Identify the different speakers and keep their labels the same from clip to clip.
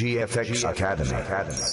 Speaker 1: GFX Academy. Academy.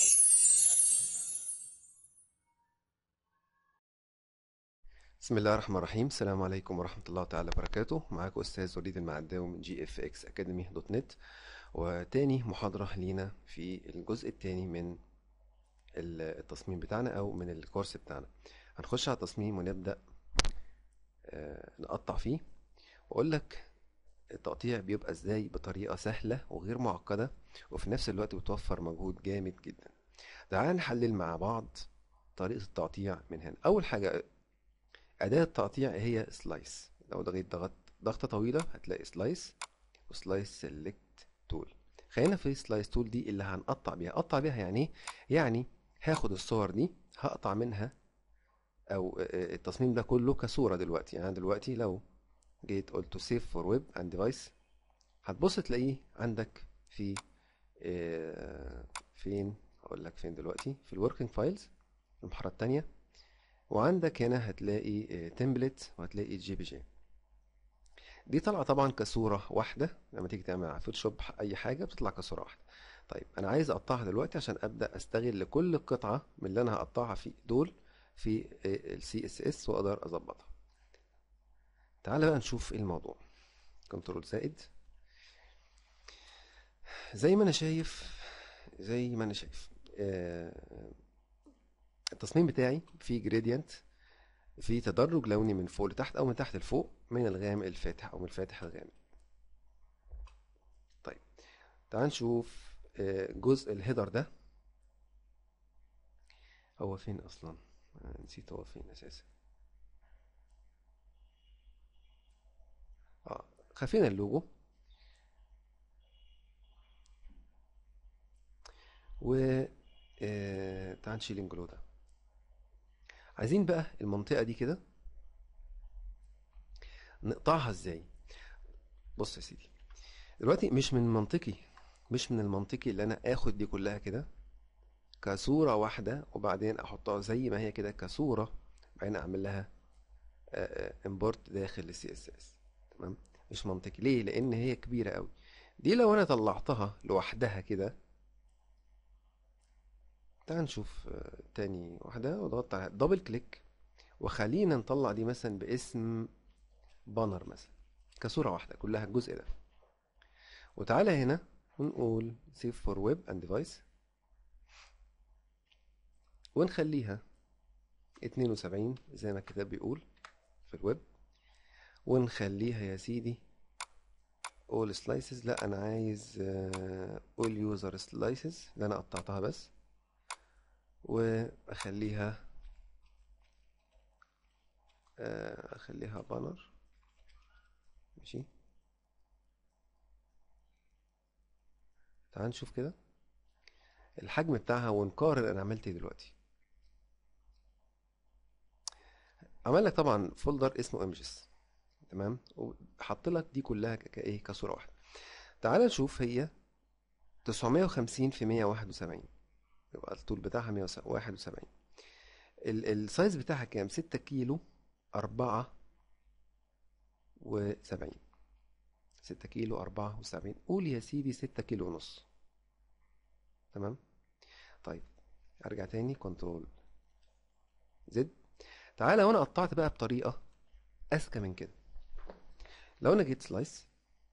Speaker 2: بسم الله الرحمن الرحيم السلام عليكم ورحمة الله تعالى وبركاته معاكم أستاذ وليد المعداوي من جي اف اكس اكاديمي دوت نت وتاني محاضرة لينا في الجزء التاني من ال- التصميم بتاعنا أو من الكورس بتاعنا هنخش على التصميم ونبدأ آه، نقطع فيه وأقول لك التقطيع بيبقى ازاي بطريقة سهلة وغير معقدة وفي نفس الوقت بتوفر مجهود جامد جدا تعال نحلل مع بعض طريقة التقطيع من هنا أول حاجة أداة التقطيع هي سلايس لو ضغطت ضغط ضغطة طويلة هتلاقي سلايس وسلايس سيلكت تول خلينا في سلايس تول دي اللي هنقطع بيها اقطع بيها يعني ايه يعني هاخد الصور دي هقطع منها او آه، التصميم ده كله كصورة دلوقتي يعني دلوقتي لو جيت قلت سيف فور ويب اند ديفايس هتبص تلاقيه عندك في آه، فين هقول لك فين دلوقتي في الوركينج فايلز المحارة التانية وعندك هنا هتلاقي تمبلت وهتلاقي جي بي جي دي طالعه طبعا كصوره واحده لما تيجي تعمل على فوتوشوب اي حاجه بتطلع كصوره واحده طيب انا عايز اقطعها دلوقتي عشان ابدا استغل كل قطعه من اللي انا هقطعها في دول في السي اس اس واقدر اظبطها تعال بقى نشوف ايه الموضوع كنترول زائد زي ما انا شايف زي ما انا شايف آه، التصميم بتاعي فيه جريدينت في تدرج لوني من فوق لتحت او من تحت لفوق من الغامق الفاتح او من الفاتح للغامق طيب تعال نشوف آه، جزء الهيدر ده هو فين اصلا أنا نسيت هو فين اساسا اه خفينا اللوجو و آه، تعال نشيل الجلو ده عايزين بقى المنطقة دي كده نقطعها ازاي بص يا سيدي دلوقتي مش من منطقي مش من المنطقي اللي انا اخد دي كلها كده كصورة واحدة وبعدين احطها زي ما هي كده كصورة بعدين اعمل لها امبورت داخل السي اس اس تمام مش منطقي ليه لان هي كبيرة قوي دي لو انا طلعتها لوحدها كده تعال نشوف آه، تاني واحدة وضغطت على دبل كليك وخلينا نطلع دي مثلا باسم بانر مثلا كصورة واحدة كلها الجزء ده وتعالى هنا ونقول سيف فور ويب اند ديفايس ونخليها 72 زي ما الكتاب بيقول في الويب ونخليها يا سيدي all slices لا انا عايز آه، all user slices اللي انا قطعتها بس واخليها آه، اخليها بانر ماشي تعال نشوف كده الحجم بتاعها ونقارن انا عملت ايه دلوقتي عمل لك طبعا فولدر اسمه ايمجز تمام وحط لك دي كلها ك- كايه كصوره واحده تعال نشوف هي 950 في 171 يبقى الطول بتاعها 171 ال- السايز بتاعها كام 6 كيلو 74 6 كيلو 74 قول يا سيدي 6 كيلو ونص تمام طيب ارجع تاني كنترول زد تعالى وانا قطعت بقى بطريقه اذكى من كده لو انا جيت سلايس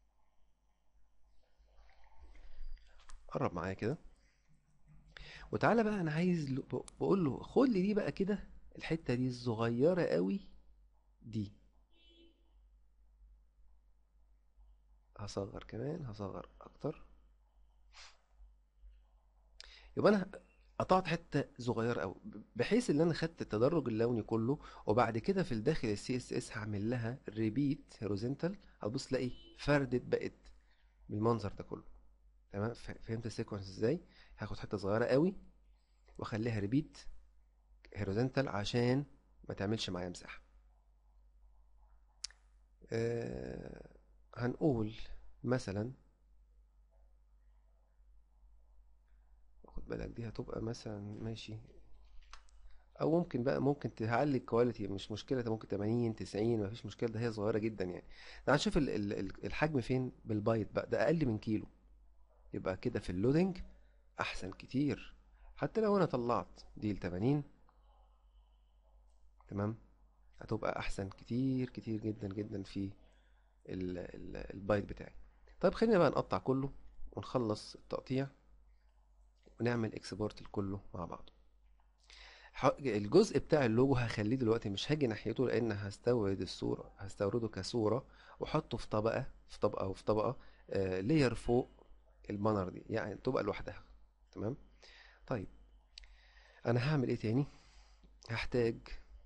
Speaker 2: قرب معايا كده وتعالى بقى انا عايز له- ب- بقول له خد لي دي بقى كده الحته دي الصغيره قوي دي هصغر كمان هصغر اكتر يبقى انا قطعت حته صغيره قوي بحيث ان انا خدت التدرج اللوني كله وبعد كده في الداخل السي اس اس هعمل لها ريبيت هوريزونتال هتبص تلاقي فردت بقت بالمنظر ده كله تمام ف- فهمت السيكونس ازاي هاخد حته صغيره قوي واخليها ريبيت هوريزونتال عشان ما تعملش معايا مساحه آه هنقول مثلا خد بالك دي هتبقى مثلا ماشي او ممكن بقى ممكن تعلي الكواليتي مش مشكله ده ممكن 80 90 مفيش مشكله ده هي صغيره جدا يعني تعال نشوف ال- ال- ال- الحجم فين بالبايت بقى ده اقل من كيلو يبقى كده في اللودنج احسن كتير حتى لو انا طلعت دي ل 80 تمام هتبقى احسن كتير كتير جدا جدا في ال- ال- البايت بتاعي طيب خلينا بقى نقطع كله ونخلص التقطيع ونعمل اكسبورت لكله مع بعضه ح- الجزء بتاع اللوجو هخليه دلوقتي مش هاجي ناحيته لان هستورد الصورة هستورده كصورة واحطه في طبقة في طبقة او في طبقة لير فوق البانر دي يعني تبقى لوحدها تمام طيب انا هعمل ايه تاني هحتاج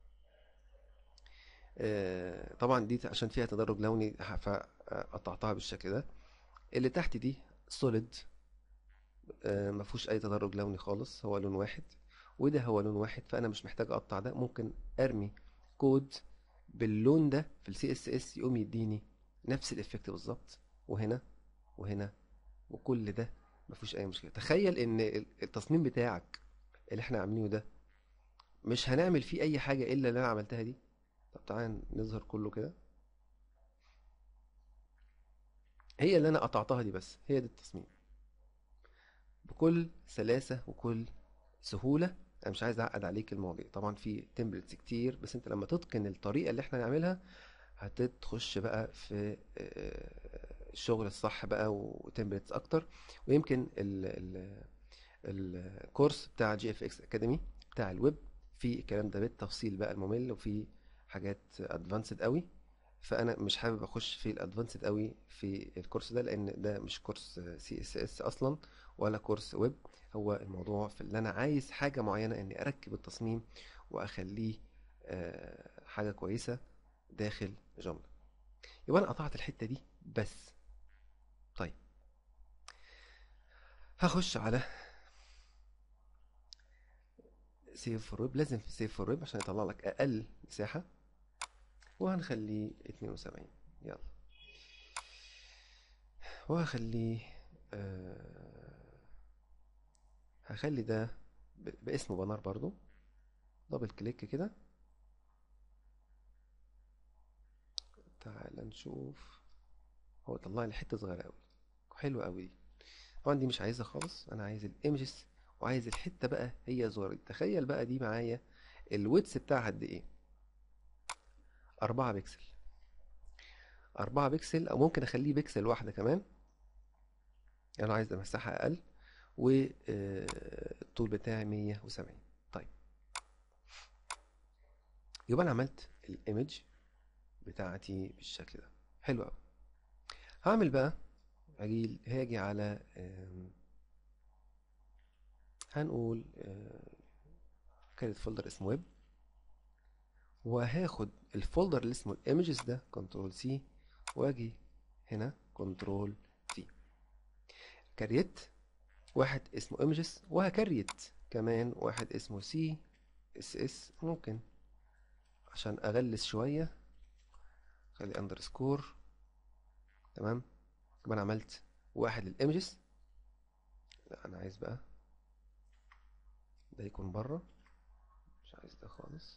Speaker 2: آه، طبعا دي عشان فيها تدرج لوني ه- فقطعتها بالشكل ده اللي تحت دي سوليد ما فيهوش اي تدرج لوني خالص هو لون واحد وده هو لون واحد فانا مش محتاج اقطع ده ممكن ارمي كود باللون ده في السي اس اس يقوم يديني نفس الافكت بالظبط وهنا وهنا وكل ده ما فيهوش اي مشكله تخيل ان التصميم بتاعك اللي احنا عاملينه ده مش هنعمل فيه اي حاجه الا اللي انا عملتها دي طب تعالى نظهر كله كده هي اللي انا قطعتها دي بس هي دي التصميم بكل سلاسة وكل سهولة انا مش عايز اعقد عليك المواضيع طبعا في تمبلتس كتير بس انت لما تتقن الطريقة اللي احنا نعملها هتخش بقى في آه، الشغل الصح بقى وتمبلتس اكتر ويمكن ال ال الكورس بتاع جي اف اكس اكاديمي بتاع الويب في الكلام ده بالتفصيل بقى الممل وفي حاجات ادفانسد قوي فانا مش حابب اخش في الادفانسد قوي في الكورس ده لان ده مش كورس سي اس اس اصلا ولا كورس ويب هو الموضوع في اللي انا عايز حاجه معينه اني اركب التصميم واخليه آه، حاجه كويسه داخل جمله يبقى انا قطعت الحته دي بس طيب هخش على سيف فور ويب لازم في سيف فور ويب عشان يطلع لك اقل مساحه وهنخليه 72 يلا وهخليه آه هخلي ده ب- باسم بانر برضو دبل كليك كده تعال نشوف هو طلع لي حته صغيره قوي حلوه قوي دي طبعا دي مش عايزها خالص انا عايز الايمجز وعايز الحته بقى هي صغيره تخيل بقى دي معايا الويدث بتاعها قد ايه 4 بكسل 4 بكسل او ممكن اخليه بكسل واحده كمان يعني انا عايز مساحه اقل والطول بتاعي 170 طيب يبقى انا عملت الايمج بتاعتي بالشكل ده حلو قوي هعمل بقى هاجي هاجي على آم، هنقول كانت فولدر اسمه ويب وهاخد الفولدر اللي اسمه الايمجز ده كنترول سي واجي هنا كنترول سي كريت واحد اسمه ايمجز وهكريت كمان واحد اسمه سي اس اس ممكن عشان اغلس شويه خلي اندرسكور تمام يبقى انا عملت واحد للايمجز لا انا عايز بقى ده يكون بره مش عايز ده خالص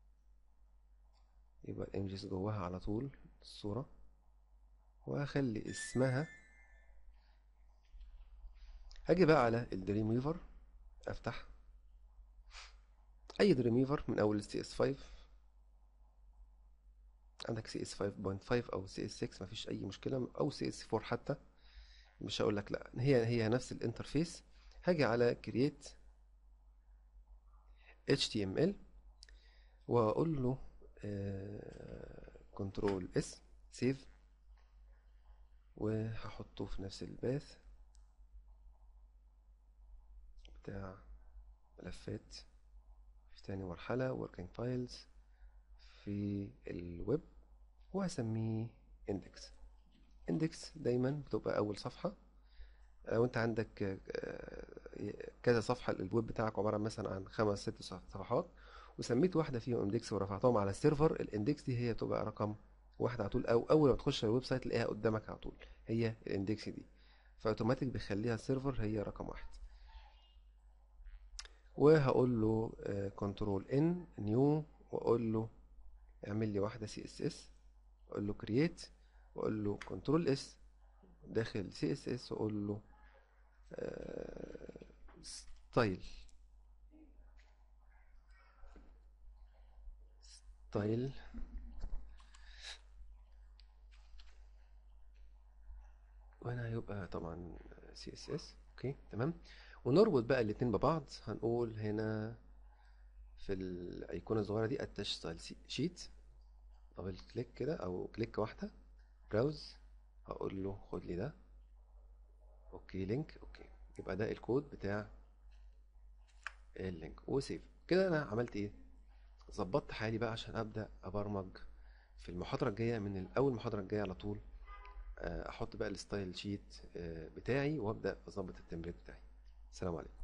Speaker 2: يبقى الايمجز جواها على طول الصورة وهخلي اسمها هاجي بقى على الدريم ويفر افتح اي دريم ويفر من اول سي اس 5 عندك سي اس 5.5 او سي اس 6 مفيش اي مشكلة او سي اس 4 حتى مش هقول لك لا هي هي نفس الانترفيس هاجي على create HTML واقول له كنترول اس سيف وهحطه في نفس الباث بتاع ملفات في تاني مرحلة working files في الويب وهسميه index index دايما بتبقى أول صفحة لو انت عندك آه، كذا صفحة الويب بتاعك عبارة مثلا عن خمس ست صفحات وسميت واحدة فيهم اندكس ورفعتهم على السيرفر الاندكس دي هي تبقى رقم واحد على طول او اول ما تخش الويب سايت تلاقيها قدامك على طول هي الاندكس دي فاوتوماتيك بيخليها السيرفر هي رقم واحد وهقول له كنترول ان نيو واقول له اعمل لي واحدة سي اس اس اقول له كرييت واقول له كنترول اس داخل سي اس اس واقول له آه، ستايل ستايل وهنا هيبقى طبعا سي اس اس اوكي تمام ونربط بقى الاتنين ببعض هنقول هنا في الايقونه الصغيره دي اتاش ستايل شيت دبل كليك كده او كليك واحده براوز هقول له خد لي ده اوكي لينك اوكي يبقى ده الكود بتاع اللينك وسيف كده انا عملت ايه ظبطت حالي بقى عشان ابدا ابرمج في المحاضره الجايه من الاول المحاضره الجايه على طول آه، احط بقى الستايل شيت آه، بتاعي وابدا اظبط التمرين بتاعي السلام عليكم